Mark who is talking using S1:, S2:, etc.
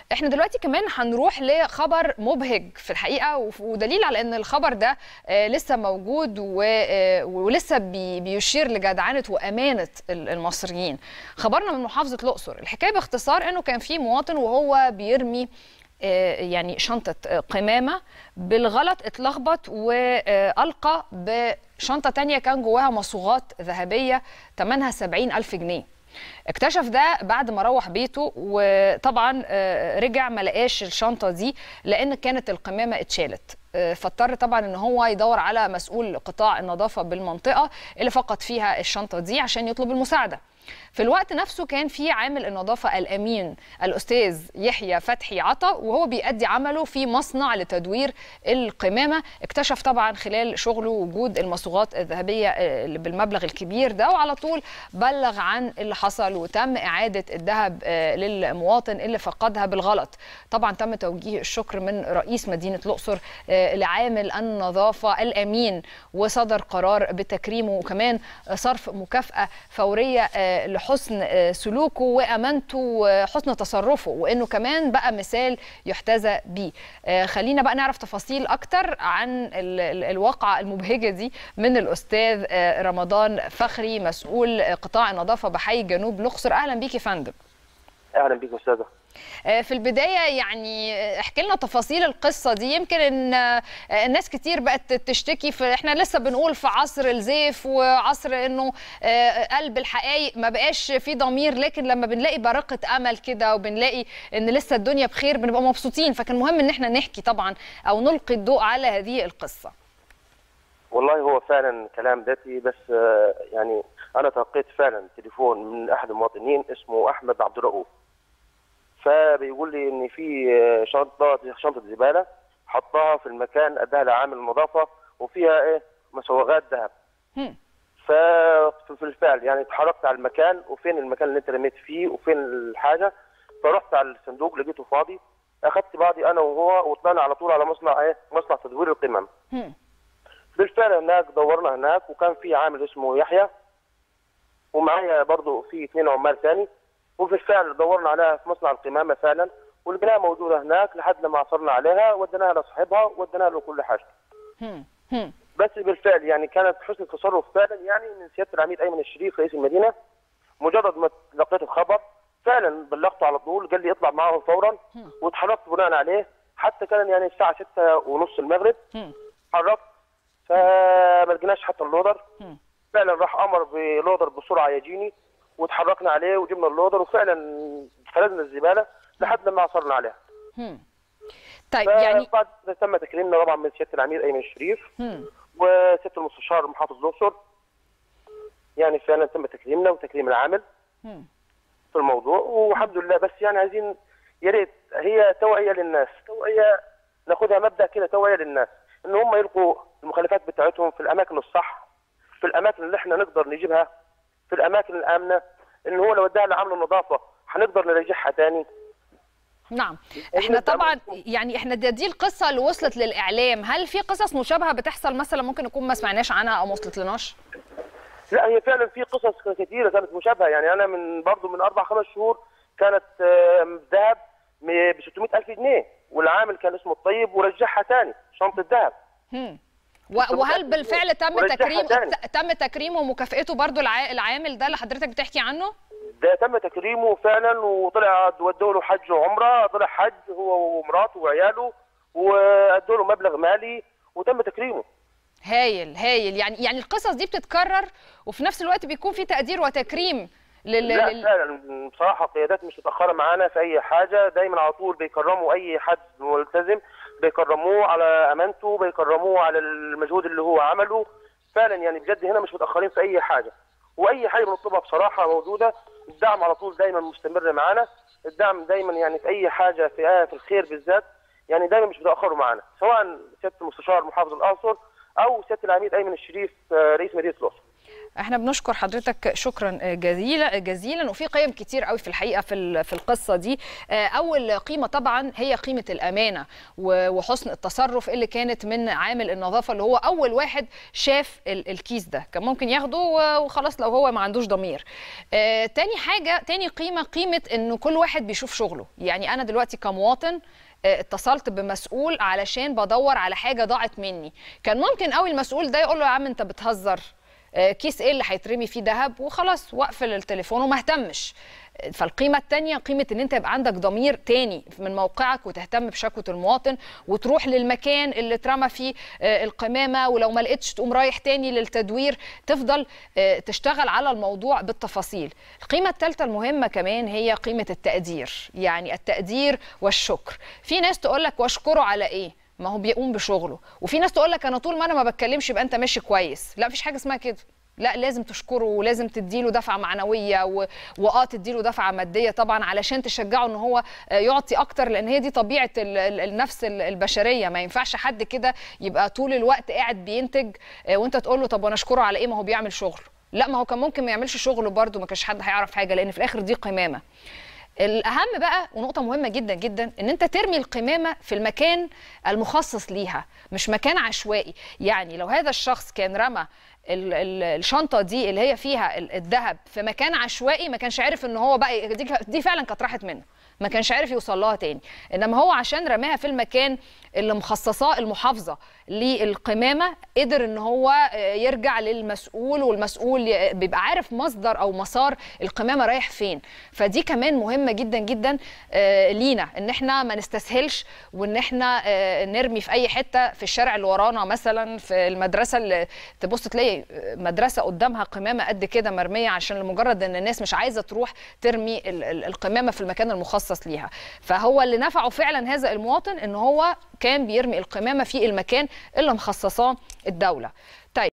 S1: احنا دلوقتي كمان هنروح لخبر مبهج في الحقيقه وف- ودليل على ان الخبر ده آه، لسه موجود و- آه، ولسه بي- بيشير لجدعنه وامانه ال- المصريين خبرنا من محافظه الاقصر الحكايه باختصار انه كان في مواطن وهو بيرمي آه، يعني شنطة آه، قمامة بالغلط اتلخبط وألقى بشنطة تانية كان جواها مصوغات ذهبية ثمنها 70 ألف جنيه اكتشف ده بعد ما روح بيته وطبعا آه، رجع ما لقاش الشنطه دي لان كانت القمامه اتشالت آه، فاضطر طبعا ان هو يدور على مسؤول قطاع النظافه بالمنطقه اللي فقد فيها الشنطه دي عشان يطلب المساعده في الوقت نفسه كان في عامل النظافه الامين الاستاذ يحيى فتحي عطا وهو بيأدي عمله في مصنع لتدوير القمامه اكتشف طبعا خلال شغله وجود المصوغات الذهبيه آه، اللي بالمبلغ الكبير ده وعلى طول بلغ عن اللي حصل وتم اعاده الذهب آه، للمواطن اللي فقدها بالغلط طبعا تم توجيه الشكر من رئيس مدينه الاقصر آه، لعامل النظافه الامين وصدر قرار بتكريمه وكمان صرف مكافاه فوريه آه، لحسن آه، سلوكه وامانته وحسن تصرفه وانه كمان بقى مثال يحتذى بيه آه، خلينا بقى نعرف تفاصيل اكتر عن ال- ال- الواقعه المبهجه دي من الاستاذ آه، رمضان فخري مسؤول قطاع النظافه بحي جنوب الاقصر اهلا بيك يا فندم
S2: اهلا بيك يا استاذه
S1: آه، في البداية يعني آه، احكي لنا تفاصيل القصة دي يمكن ان آه، الناس كتير بقت تشتكي في احنا لسه بنقول في عصر الزيف وعصر انه آه، قلب الحقائق ما بقاش في ضمير لكن لما بنلاقي برقة امل كده وبنلاقي ان لسه الدنيا بخير بنبقى مبسوطين فكان مهم ان احنا نحكي طبعا او نلقي الضوء على هذه القصة
S2: والله هو فعلا كلام ذاتي بس آه، يعني انا تلقيت فعلا تليفون من احد المواطنين اسمه احمد عبد الرؤوف فبيقول لي ان في آه، شنطه شنطه زباله حطها في المكان اداها لعامل النظافه وفيها ايه مسوغات ذهب
S1: هم.
S2: ففي الفعل يعني اتحركت على المكان وفين المكان اللي انت رميت فيه وفين الحاجه فرحت على الصندوق لقيته فاضي اخدت بعضي انا وهو وطلعنا على طول على مصنع ايه مصنع تدوير القمم
S1: هم.
S2: بالفعل هناك دورنا هناك وكان في عامل اسمه يحيى ومعايا برضه في اثنين عمال ثاني وبالفعل دورنا عليها في مصنع القمامه فعلا والبنايه موجوده هناك لحد لما عثرنا عليها وديناها لصاحبها وديناها له كل حاجه
S1: هم. هم.
S2: بس بالفعل يعني كانت حسن التصرف فعلا يعني من سياده العميد ايمن الشريف رئيس المدينه مجرد ما لقيت الخبر فعلا بلغته على طول قال لي اطلع معاهم فورا واتحركت بناء عليه حتى كان يعني الساعه 6 ونص المغرب
S1: هم.
S2: اتحركت فما لقيناش حتى اللودر
S1: هم.
S2: فعلا راح امر بلودر بسرعه يجيني واتحركنا عليه وجبنا اللودر وفعلا فرزنا الزباله لحد لما عثرنا عليها
S1: هم. طيب يعني
S2: بعد تم تكريمنا طبعا من سياده العميد ايمن الشريف
S1: هم.
S2: وسياده المستشار محافظ الاقصر يعني فعلا تم تكريمنا وتكريم العامل
S1: هم.
S2: في الموضوع والحمد لله بس يعني عايزين يا ريت هي توعيه للناس توعيه ناخدها مبدا كده توعيه للناس ان هم يلقوا المخلفات بتاعتهم في الاماكن الصح في الاماكن اللي احنا نقدر نجيبها في الاماكن الامنه ان هو لو اداها لعامل النظافه هنقدر نرجعها تاني
S1: نعم احنا طبعا يعني احنا دي, دي القصه اللي وصلت للاعلام هل في قصص مشابهه بتحصل مثلا ممكن نكون ما سمعناش عنها او ما وصلت لناش
S2: لا هي فعلا في قصص كثيره كانت مشابهه يعني انا من برضه من اربع خمس شهور كانت آه، ذهب ب 600 الف جنيه والعامل كان اسمه الطيب ورجعها تاني شنطه ذهب
S1: هم. و- وهل بالفعل تم
S2: ورجعها
S1: تكريم
S2: تاني.
S1: ت- تم تكريمه ومكافئته برضو الع- العامل ده اللي حضرتك بتحكي عنه
S2: ده تم تكريمه فعلا وطلع ودوا له حج وعمره طلع حج هو ومراته وعياله وادوا له مبلغ مالي وتم تكريمه
S1: هايل هايل يعني يعني القصص دي بتتكرر وفي نفس الوقت بيكون في تقدير وتكريم لل...
S2: لا
S1: لل...
S2: فعلا بصراحه القيادات مش متاخره معانا في اي حاجه دايما على طول بيكرموا اي حد ملتزم بيكرموه على امانته بيكرموه على المجهود اللي هو عمله فعلا يعني بجد هنا مش متاخرين في اي حاجه واي حاجه بنطلبها بصراحه موجوده الدعم على طول دايما مستمر معانا الدعم دايما يعني في اي حاجه في آه في الخير بالذات يعني دايما مش بيتاخروا معانا سواء سياده المستشار محافظ الاقصر او سياده العميد ايمن الشريف آه، رئيس مدينه الاقصر
S1: احنا بنشكر حضرتك شكرا جزيلا جزيلا وفي قيم كتير قوي في الحقيقه في في القصه دي اول قيمه طبعا هي قيمه الامانه وحسن التصرف اللي كانت من عامل النظافه اللي هو اول واحد شاف الكيس ده كان ممكن ياخده وخلاص لو هو ما عندوش ضمير تاني حاجه تاني قيمه قيمه ان كل واحد بيشوف شغله يعني انا دلوقتي كمواطن اتصلت بمسؤول علشان بدور على حاجه ضاعت مني كان ممكن قوي المسؤول ده يقول له يا عم انت بتهزر كيس ايه اللي هيترمي فيه ذهب وخلاص واقفل التليفون وما اهتمش فالقيمة التانية قيمة ان انت يبقى عندك ضمير تاني من موقعك وتهتم بشكوى المواطن وتروح للمكان اللي اترمى فيه القمامة ولو ما لقيتش تقوم رايح تاني للتدوير تفضل تشتغل على الموضوع بالتفاصيل القيمة الثالثة المهمة كمان هي قيمة التقدير يعني التقدير والشكر في ناس تقول لك واشكره على ايه ما هو بيقوم بشغله وفي ناس تقول لك انا طول ما انا ما بتكلمش يبقى انت ماشي كويس لا مفيش حاجه اسمها كده لا لازم تشكره ولازم تديله دفعه معنويه و... واه تديله دفعه ماديه طبعا علشان تشجعه ان هو يعطي اكتر لان هي دي طبيعه ال... النفس البشريه ما ينفعش حد كده يبقى طول الوقت قاعد بينتج وانت تقول له طب وانا اشكره على ايه ما هو بيعمل شغل لا ما هو كان ممكن ما يعملش شغله برده ما كانش حد هيعرف حاجه لان في الاخر دي قمامه الاهم بقى ونقطه مهمه جدا جدا ان انت ترمي القمامه في المكان المخصص ليها مش مكان عشوائي يعني لو هذا الشخص كان رمى الشنطه دي اللي هي فيها الذهب في مكان عشوائي ما كانش عارف ان هو بقى دي, دي فعلا كانت راحت منه ما كانش عارف يوصل لها تاني انما هو عشان رماها في المكان اللي مخصصاه المحافظه للقمامه قدر ان هو يرجع للمسؤول والمسؤول بيبقى عارف مصدر او مسار القمامه رايح فين فدي كمان مهمه جدا جدا لينا ان احنا ما نستسهلش وان احنا نرمي في اي حته في الشارع اللي ورانا مثلا في المدرسه اللي تبص تلاقي مدرسه قدامها قمامه قد كده مرميه عشان لمجرد ان الناس مش عايزه تروح ترمي القمامه في المكان المخصص ليها فهو اللي نفعه فعلا هذا المواطن ان هو كان بيرمي القمامه في المكان اللي مخصصاه الدوله طيب